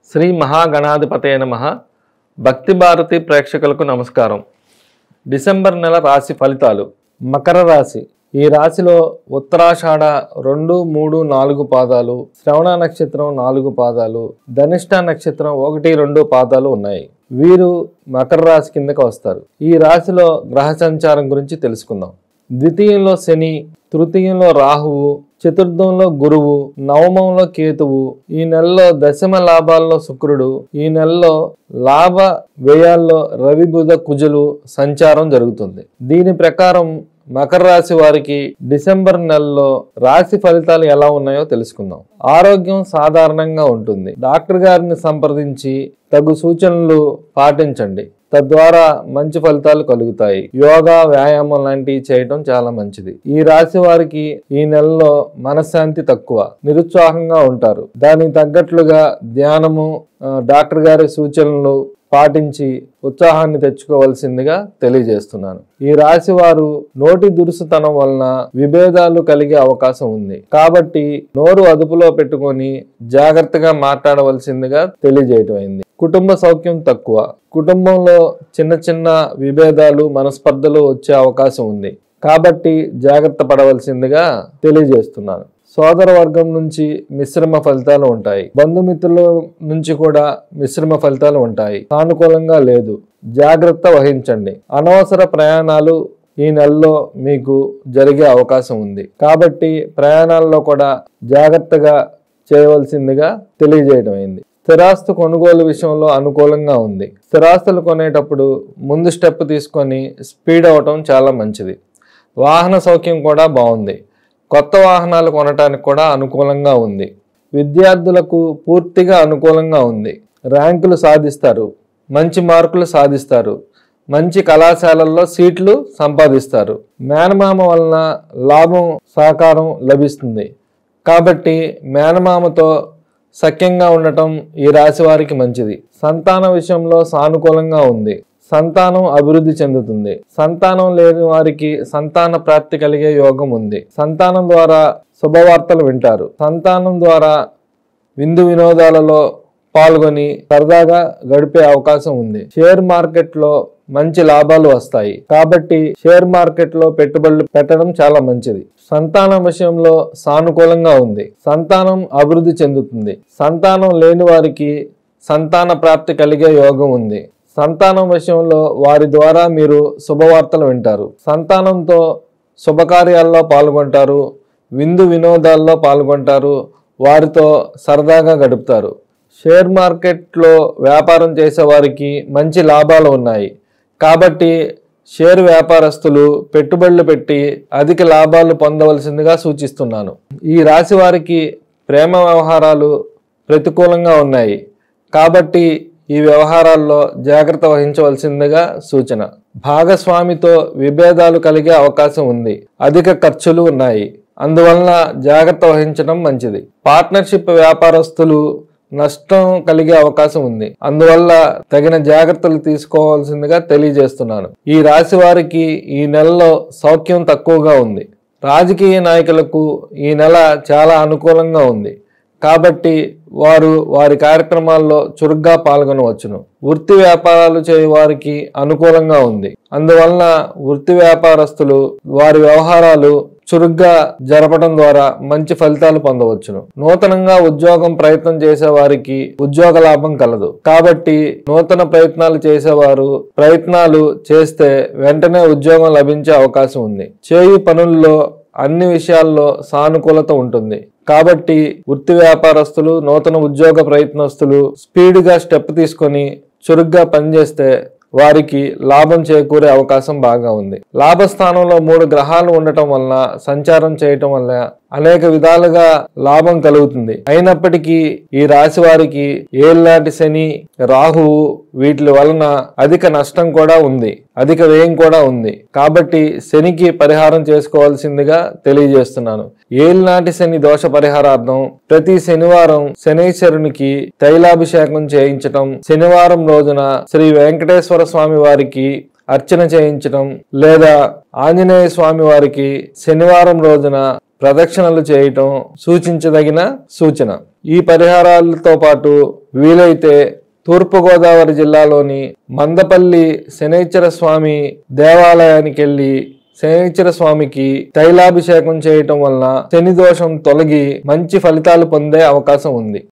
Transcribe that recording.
శ్రీ మహాగణాధిపతయ నమ భక్తి భారతి ప్రేక్షకులకు నమస్కారం డిసెంబర్ నెల రాశి ఫలితాలు మకర రాశి ఈ రాశిలో ఉత్తరాషాఢ రెండు మూడు నాలుగు పాదాలు శ్రవణ నక్షత్రం నాలుగు పాదాలు ధనిష్ట నక్షత్రం ఒకటి రెండు పాదాలు ఉన్నాయి వీరు మకర రాశి కిందకి వస్తారు ఈ రాశిలో గ్రహ సంచారం గురించి తెలుసుకుందాం ద్వితీయంలో శని తృతీయంలో రాహువు చతుర్థంలో గురువు నవమంలో కేతువు ఈ నెలలో దశమ లాభాల్లో శుక్రుడు ఈ నెలలో లాభ వ్యయాల్లో రవి బుధ కుజులు సంచారం జరుగుతుంది దీని ప్రకారం మకర రాశి వారికి డిసెంబర్ నెలలో రాశి ఫలితాలు ఎలా ఉన్నాయో తెలుసుకుందాం ఆరోగ్యం సాధారణంగా ఉంటుంది డాక్టర్ గారిని సంప్రదించి తగు సూచనలు పాటించండి తద్వారా మంచి ఫలితాలు కలుగుతాయి యోగా వ్యాయామం లాంటివి చేయటం చాలా మంచిది ఈ రాశి వారికి ఈ నెలలో మనశ్శాంతి తక్కువ నిరుత్సాహంగా ఉంటారు దానికి తగ్గట్లుగా ధ్యానము ఆ, డాక్టర్ గారి సూచనలు పాటించి ఉత్సాహాన్ని తెచ్చుకోవాల్సిందిగా తెలియజేస్తున్నాను ఈ రాశి వారు నోటి దురుసుతనం వలన విభేదాలు కలిగే అవకాశం ఉంది కాబట్టి నోరు అదుపులో పెట్టుకొని జాగ్రత్తగా మాట్లాడవలసిందిగా తెలియజేయటం అయింది కుటుంబ సౌఖ్యం తక్కువ కుటుంబంలో చిన్న చిన్న విభేదాలు మనస్పర్ధలు వచ్చే అవకాశం ఉంది కాబట్టి జాగ్రత్త పడవలసిందిగా తెలియజేస్తున్నాను సోదర వర్గం నుంచి మిశ్రమ ఫలితాలు ఉంటాయి బంధుమిత్రుల నుంచి కూడా మిశ్రమ ఫలితాలు ఉంటాయి సానుకూలంగా లేదు జాగ్రత్త వహించండి అనవసర ప్రయాణాలు ఈ నెలలో మీకు జరిగే అవకాశం ఉంది కాబట్టి ప్రయాణాల్లో కూడా జాగ్రత్తగా చేయవలసిందిగా తెలియజేయడం అయింది స్థిరాస్తి కొనుగోలు విషయంలో అనుకూలంగా ఉంది స్థిరాస్తులు కొనేటప్పుడు ముందు స్టెప్ తీసుకొని స్పీడ్ అవటం చాలా మంచిది వాహన సౌఖ్యం కూడా బాగుంది కొత్త వాహనాలు కొనటానికి కూడా అనుకూలంగా ఉంది విద్యార్థులకు పూర్తిగా అనుకూలంగా ఉంది ర్యాంకులు సాధిస్తారు మంచి మార్కులు సాధిస్తారు మంచి కళాశాలల్లో సీట్లు సంపాదిస్తారు మేనమామ వలన లాభం సహకారం లభిస్తుంది కాబట్టి మేనమామతో సఖ్యంగా ఉండటం ఈ రాశి వారికి మంచిది సంతాన విషయంలో సానుకూలంగా ఉంది సంతానం అభివృద్ధి చెందుతుంది సంతానం లేని వారికి సంతాన ప్రాప్తి కలిగే యోగం ఉంది సంతానం ద్వారా శుభవార్తలు వింటారు సంతానం ద్వారా విందు వినోదాలలో పాల్గొని సరదాగా గడిపే అవకాశం ఉంది షేర్ మార్కెట్ లో మంచి లాభాలు వస్తాయి కాబట్టి షేర్ మార్కెట్ లో పెట్టుబడులు పెట్టడం చాలా మంచిది సంతానం విషయంలో సానుకూలంగా ఉంది సంతానం అభివృద్ధి చెందుతుంది సంతానం లేని వారికి సంతాన ప్రాప్తి కలిగే యోగం ఉంది సంతానం విషయంలో వారి ద్వారా మీరు శుభవార్తలు వింటారు సంతానంతో శుభకార్యాల్లో పాల్గొంటారు విందు వినోదాల్లో పాల్గొంటారు వారితో సరదాగా గడుపుతారు షేర్ మార్కెట్లో వ్యాపారం చేసే వారికి మంచి లాభాలు ఉన్నాయి కాబట్టి షేర్ వ్యాపారస్తులు పెట్టుబడులు పెట్టి అధిక లాభాలు పొందవలసిందిగా సూచిస్తున్నాను ఈ రాశి వారికి ప్రేమ వ్యవహారాలు ప్రతికూలంగా ఉన్నాయి కాబట్టి ఈ వ్యవహారాల్లో జాగ్రత్త వహించవలసిందిగా సూచన భాగస్వామితో విభేదాలు కలిగే అవకాశం ఉంది అధిక ఖర్చులు ఉన్నాయి అందువలన జాగ్రత్త వహించడం మంచిది పార్ట్నర్షిప్ వ్యాపారస్తులు నష్టం కలిగే అవకాశం ఉంది అందువల్ల తగిన జాగ్రత్తలు తీసుకోవాల్సిందిగా తెలియజేస్తున్నాను ఈ రాశి వారికి ఈ నెలలో సౌఖ్యం తక్కువగా ఉంది రాజకీయ నాయకులకు ఈ నెల చాలా అనుకూలంగా ఉంది కాబట్టి వారు వారి కార్యక్రమాల్లో చురుగ్గా పాల్గొనవచ్చును వృత్తి వ్యాపారాలు చేయు వారికి అనుకూలంగా ఉంది అందువలన వృత్తి వ్యాపారస్తులు వారి వ్యవహారాలు చురుగ్గా జరపడం ద్వారా మంచి ఫలితాలు పొందవచ్చును నూతనంగా ఉద్యోగం ప్రయత్నం చేసే వారికి ఉద్యోగ లాభం కలదు కాబట్టి నూతన ప్రయత్నాలు చేసేవారు ప్రయత్నాలు చేస్తే వెంటనే ఉద్యోగం లభించే అవకాశం ఉంది చేయు పనుల్లో అన్ని విషయాల్లో సానుకూలత ఉంటుంది కాబట్టి వృత్తి వ్యాపారస్తులు నూతన ఉద్యోగ ప్రయత్నస్తులు స్పీడ్గా స్టెప్ తీసుకొని చురుగ్గా పనిచేస్తే వారికి లాభం చేకూరే అవకాశం బాగా ఉంది లాభస్థానంలో మూడు గ్రహాలు ఉండటం వలన సంచారం చేయటం వల్ల అనేక విధాలుగా లాభం కలుగుతుంది అయినప్పటికీ ఈ రాశి వారికి ఏళ్ళనాటి శని రాహువు వీటి వలన అధిక నష్టం కూడా ఉంది అధిక వ్యయం కూడా ఉంది కాబట్టి శనికి పరిహారం చేసుకోవాల్సిందిగా తెలియజేస్తున్నాను ఏళ్ళనాటి శని దోష పరిహారార్థం ప్రతి శనివారం శనీశ్వరునికి తైలాభిషేకం చేయించటం శనివారం రోజున శ్రీ వెంకటేశ్వర స్వామి వారికి అర్చన చేయించడం లేదా ఆంజనేయ స్వామి వారికి శనివారం రోజున ప్రదక్షిణలు చేయటం సూచించదగిన సూచన ఈ పరిహారాలతో పాటు వీలైతే తూర్పుగోదావరి జిల్లాలోని మందపల్లి శనైశ్వర స్వామి దేవాలయానికి వెళ్ళి శనైశ్వర స్వామికి తైలాభిషేకం చేయటం వలన శని దోషం తొలగి మంచి ఫలితాలు పొందే అవకాశం ఉంది